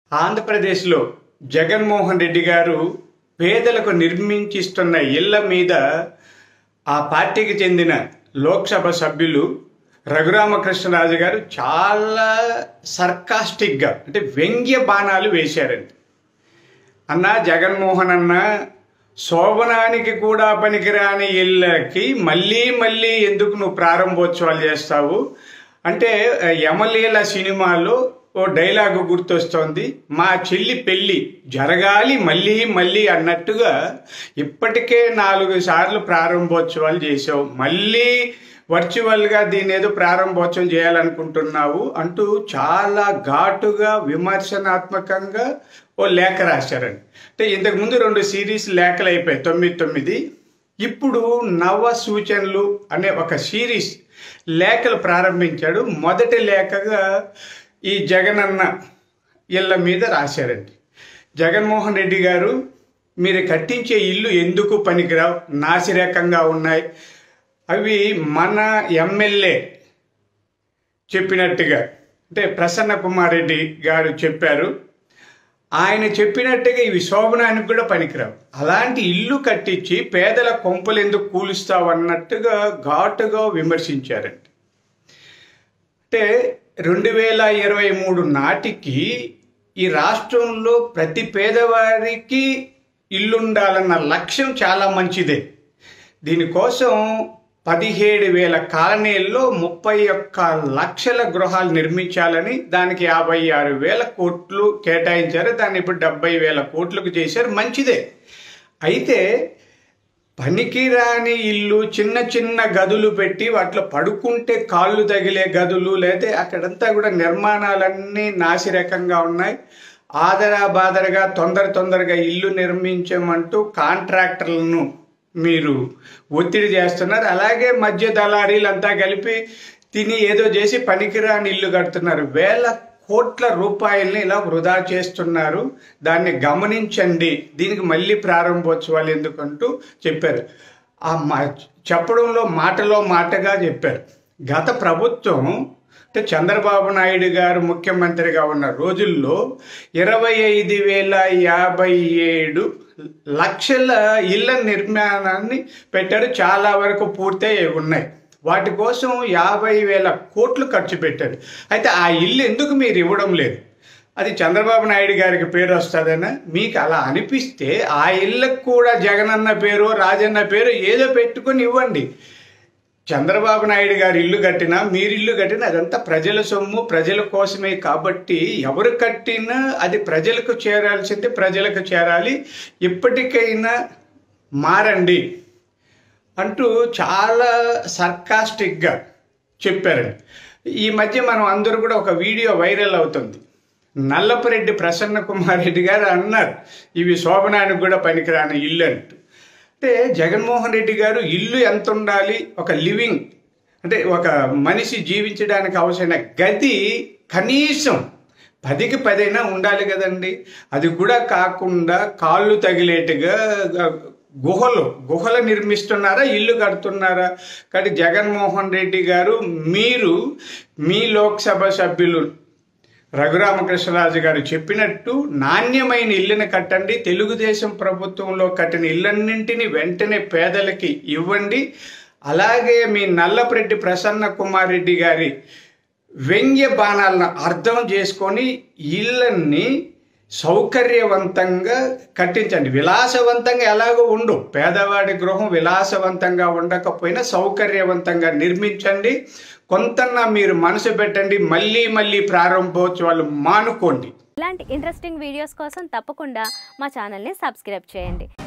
ఆంధ్రప్రదేశ్లో జగన్మోహన్ రెడ్డి గారు పేదలకు నిర్మించిస్తున్న ఇళ్ల మీద ఆ పార్టీకి చెందిన లోక్సభ సభ్యులు రఘురామకృష్ణరాజు గారు చాలా సర్కాస్టిక్గా అంటే వ్యంగ్య బాణాలు వేశారండి అన్న జగన్మోహన్ అన్న శోభనానికి కూడా పనికిరాని ఇళ్ళకి మళ్ళీ మళ్ళీ ఎందుకు నువ్వు ప్రారంభోత్సవాలు చేస్తావు అంటే యమలీల సినిమాలో ఓ డైలాగ్ గుర్తొస్తోంది మా చెల్లి పెళ్ళి జరగాలి మళ్ళీ మళ్ళీ అన్నట్టుగా ఇప్పటికే నాలుగు సార్లు ప్రారంభోత్సవాలు చేసావు మళ్ళీ వర్చువల్గా దీని ఏదో ప్రారంభోత్సవం చేయాలనుకుంటున్నావు అంటూ చాలా ఘాటుగా విమర్శనాత్మకంగా ఓ లేఖ రాశారండి అంటే ఇంతకుముందు రెండు సిరీస్ లేఖలు అయిపోయాయి తొమ్మిది తొమ్మిది ఇప్పుడు నవ సూచనలు అనే ఒక సిరీస్ లేఖలు ప్రారంభించాడు మొదటి లేఖగా ఈ జగనన్న ఇళ్ళ మీద రాశారండి జగన్మోహన్ రెడ్డి గారు మీరు కట్టించే ఇల్లు ఎందుకు పనికిరావు నాసిరకంగా ఉన్నాయి అవి మన ఎమ్మెల్యే చెప్పినట్టుగా అంటే ప్రసన్న కుమార్ రెడ్డి గారు చెప్పారు ఆయన చెప్పినట్టుగా ఇవి శోభనానికి కూడా పనికిరావు అలాంటి ఇల్లు కట్టించి పేదల కొంపలు ఎందుకు కూలుస్తావు అన్నట్టుగా ఘాటుగా విమర్శించారండి అంటే రెండు వేల ఇరవై మూడు నాటికి ఈ రాష్ట్రంలో ప్రతి పేదవారికి ఇల్లుండాలన్న లక్ష్యం చాలా మంచిదే దీనికోసం పదిహేడు వేల కాలనీల్లో ముప్పై ఒక్క లక్షల గృహాలు నిర్మించాలని దానికి యాభై ఆరు వేల కోట్లు కేటాయించారు దాన్ని ఇప్పుడు డెబ్బై వేల కోట్లకు చేశారు మంచిదే అయితే పనికిరాని ఇల్లు చిన్న చిన్న గదులు పెట్టి వాటిలో పడుకుంటే కాళ్ళు తగిలే గదులు లేదా అక్కడంతా కూడా నిర్మాణాలన్నీ నాసిరకంగా ఉన్నాయి ఆదరా బాదరగా తొందర తొందరగా ఇల్లు నిర్మించమంటూ కాంట్రాక్టర్లను మీరు ఒత్తిడి చేస్తున్నారు అలాగే మధ్య దళారీలంతా కలిపి తిని ఏదో చేసి పనికిరాని ఇల్లు కడుతున్నారు వేల కోట్ల రూపాయల్ని ఇలా వృధా చేస్తున్నారు దాన్ని గమనించండి దీనికి మళ్ళీ ప్రారంభోత్సవాలు ఎందుకంటూ చెప్పారు ఆ మా చెప్పడంలో మాటలో మాటగా చెప్పారు గత ప్రభుత్వం అంటే చంద్రబాబు నాయుడు గారు ముఖ్యమంత్రిగా ఉన్న రోజుల్లో ఇరవై ఐదు వేల యాభై ఏడు లక్షల ఇళ్ల నిర్మాణాన్ని పెట్టారు చాలా వరకు పూర్తయి ఉన్నాయి వాటి కోసం యాభై వేల కోట్లు ఖర్చు పెట్టారు అయితే ఆ ఇల్లు ఎందుకు మీరు ఇవ్వడం లేదు అది చంద్రబాబు నాయుడు గారికి పేరు వస్తుందనా మీకు అలా అనిపిస్తే ఆ ఇళ్ళకు కూడా జగనన్న పేరు రాజన్న పేరు ఏదో పెట్టుకొని ఇవ్వండి చంద్రబాబు నాయుడు గారు ఇల్లు కట్టినా మీరు ఇల్లు కట్టినా అదంతా ప్రజల సొమ్ము ప్రజల కోసమే కాబట్టి ఎవరు కట్టినా అది ప్రజలకు చేరాల్సింది ప్రజలకు చేరాలి ఇప్పటికైనా మారండి అంటూ చాలా సర్కాస్టిక్గా చెప్పారండి ఈ మధ్య మనం అందరూ కూడా ఒక వీడియో వైరల్ అవుతుంది నల్లపరెడ్డి ప్రసన్న కుమార్ రెడ్డి గారు అన్నారు ఇవి శోభనానికి కూడా పనికిరాని ఇల్లు అంటూ అంటే జగన్మోహన్ రెడ్డి గారు ఇల్లు ఎంత ఉండాలి ఒక లివింగ్ అంటే ఒక మనిషి జీవించడానికి అవసరమైన గది కనీసం పదికి పదైనా ఉండాలి కదండి అది కూడా కాకుండా కాళ్ళు తగిలేట్టుగా గుహలు గుహలు నిర్మిస్తున్నారా ఇల్లు కడుతున్నారా కానీ జగన్మోహన్ రెడ్డి గారు మీరు మీ లోక్సభ సభ్యులు రఘురామకృష్ణరాజు గారు చెప్పినట్టు నాణ్యమైన ఇల్లుని కట్టండి తెలుగుదేశం ప్రభుత్వంలో కట్టిన ఇళ్ళన్నింటినీ వెంటనే పేదలకి ఇవ్వండి అలాగే మీ నల్లపరెడ్డి ప్రసన్న కుమార్ రెడ్డి గారి వ్యంగ్య బాణాలను అర్థం చేసుకొని ఇళ్ళన్ని సౌకర్యవంతంగా కట్టించండి విలాసవంతంగా ఎలాగో ఉండు పేదవాడి గృహం విలాసవంతంగా ఉండకపోయినా సౌకర్యవంతంగా నిర్మించండి కొంతన్నా మీరు మనసు పెట్టండి మళ్ళీ మళ్ళీ ప్రారంభోత్సవాలు మానుకోండి ఇలాంటి ఇంట్రెస్టింగ్ వీడియోస్ కోసం తప్పకుండా మా ఛానల్ని సబ్స్క్రైబ్ చేయండి